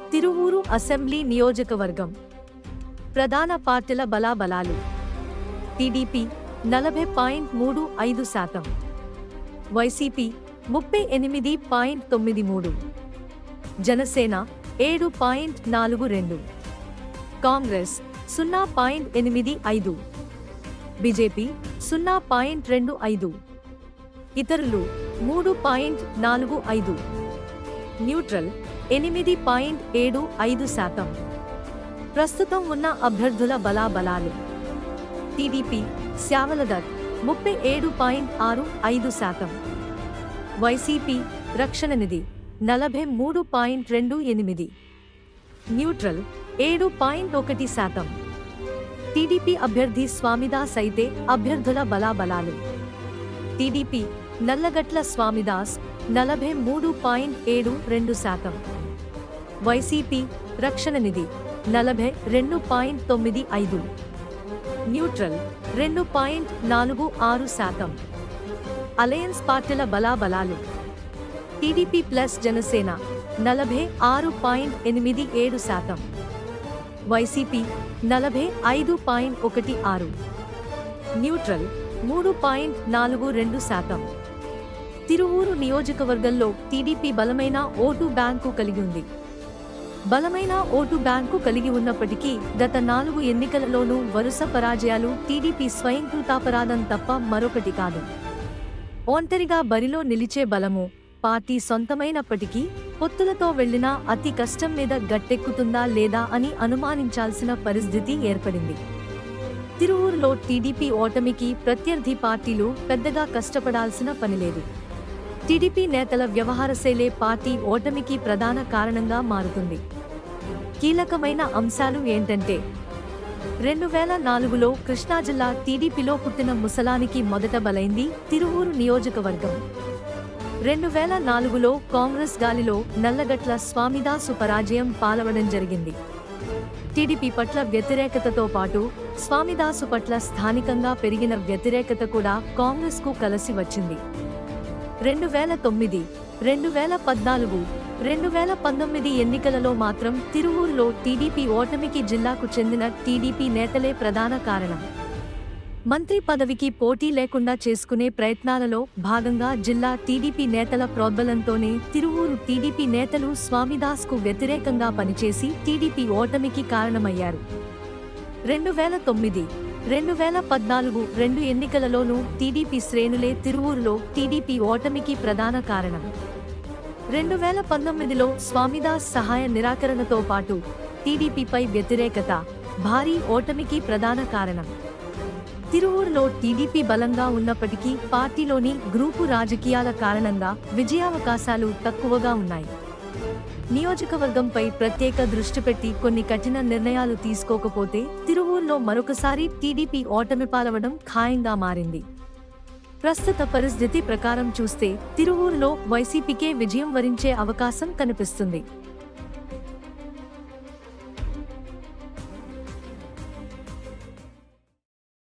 Tiruvuru assembly నియోజకవర్గం ప్రధాన పార్టీల బలాబలాలు టీడీపీ నలభై పాయింట్ మూడు ఐదు శాతం వైసీపీ ముప్పై ఎనిమిది పాయింట్ తొమ్మిది మూడు జనసేన ఏడు పాయింట్ నాలుగు రెండు కాంగ్రెస్ సున్నా పాయింట్ ఎనిమిది ఐదు బీజేపీ సున్నా పాయింట్ రెండు ఐదు ఇతరులు మూడు పాయింట్ నాలుగు ఐదు న్యూట్రల్ ఎనిమిది పాయింట్ ఏడు ఐదు శాతం ప్రస్తుతం ఉన్న అభ్యర్థుల బలాబలాలు టీడీపీ శ్యామలదత్ ముప్పై ఏడు పాయింట్ ఆరు ఐదు శాతం వైసీపీ రక్షణ నిధి నలభై మూడు పాయింట్ రెండు ఎనిమిది న్యూట్రల్ ఏడు పాయింట్ ఒకటి శాతం టీడీపీ అభ్యర్థి స్వామిదాస్ అయితే అభ్యర్థుల బలాబలాలు టీడీపీ నల్లగట్ల స్వామిదాస్ నలభై మూడు పాయింట్ ఏడు రెండు శాతం వైసీపీ రక్షణ నిధి నలభై రెండు పాయింట్ తొమ్మిది ఐదు న్యూట్రల్ రెండు పాయింట్ నాలుగు ఆరు శాతం అలయన్స్ పార్టీల బలాబలాలు టీడీపీ ప్లస్ జనసేన నలభై ఆరు పాయింట్ ఎనిమిది ఏడు శాతం వైసీపీ నలభై ఐదు పాయింట్ ఒకటి ఆరు న్యూట్రల్ మూడు పాయింట్ నాలుగు రెండు శాతం తిరువూరు నియోజకవర్గంలో టీడీపీ బలమైన ఓటు బ్యాంకు కలిగి ఉంది బలమైన ఓటు బ్యాంకు కలిగి ఉన్నప్పటికీ గత నాలుగు ఎన్నికలలోనూ వరుస పరాజయాలు టీడీపీ స్వయంకృతాపరాధం తప్ప మరొకటి కాదు ఒంటరిగా బరిలో నిలిచే బలము పార్టీ సొంతమైనప్పటికీ పొత్తులతో వెళ్లినా అతి కష్టం మీద గట్టెక్కుతుందా లేదా అని అనుమానించాల్సిన పరిస్థితి ఏర్పడింది తిరువూరులో టీడీపీ ఓటమికి ప్రత్యర్థి పార్టీలు పెద్దగా కష్టపడాల్సిన పనిలేదు టీడీపీ నేతల వ్యవహారశైలే పార్టీ ఓటమికి ప్రధాన కారణంగా మారుతుంది కీలకమైన అంశాలు ఏంటంటే రెండు వేల నాలుగులో కృష్ణా జిల్లా టీడీపీలో పుట్టిన ముసలానికి మొదట బలైంది తిరువూరు నియోజకవర్గం రెండు వేల నాలుగులో కాంగ్రెస్ గాలిలో నల్లగట్ల స్వామిదాసు పరాజయం పాలవడం జరిగింది టీడీపీ పట్ల వ్యతిరేకతతో పాటు స్వామిదాసు పట్ల స్థానికంగా పెరిగిన వ్యతిరేకత కూడా కాంగ్రెస్కు కలిసి వచ్చింది రెండు వేల తొమ్మిది రెండు వేల పద్నాలుగు రెండు వేల పంతొమ్మిది ఎన్నికలలో మాత్రం తిరువూరులో టీడీపీ ఓటమికి జిల్లాకు చెందిన టీడీపీ నేతలే ప్రధాన కారణం మంత్రి పదవికి పోటీ లేకుండా చేసుకునే ప్రయత్నాలలో భాగంగా జిల్లా టీడీపీ నేతల ప్రోద్బలంతోనే తిరువూరు టీడీపీ నేతలు స్వామిదాస్కు వ్యతిరేకంగా పనిచేసి టీడీపీ ఓటమికి కారణమయ్యారు రెండు వేల తొమ్మిది రెండు వేల పద్నాలుగు రెండు ఎన్నికలలోనూ టీడీపీ శ్రేణులే తిరువూరులో టీడీపీ ఓటమికి ప్రధాన కారణం రెండు వేల పంతొమ్మిదిలో స్వామిదాస్ సహాయ నిరాకరణతో పాటు టీడీపీపై వ్యతిరేకత భారీ ఓటమికి ప్రధాన కారణం తిరువూరులో టీడీపీ బలంగా ఉన్నప్పటికీ పార్టీలోని గ్రూపు రాజకీయాల కారణంగా విజయావకాశాలు తక్కువగా ఉన్నాయి నియోజకవర్గంపై ప్రత్యేక దృష్టి పెట్టి కొన్ని కఠిన నిర్ణయాలు తీసుకోకపోతే తిరువూరులో మరొకసారి టీడీపీ ఓటమి పాలవడం ఖాయంగా మారింది ప్రస్తుత పరిస్థితి ప్రకారం చూస్తే తిరువూరులో వైసీపీకే విజయం వరించే అవకాశం కనిపిస్తుంది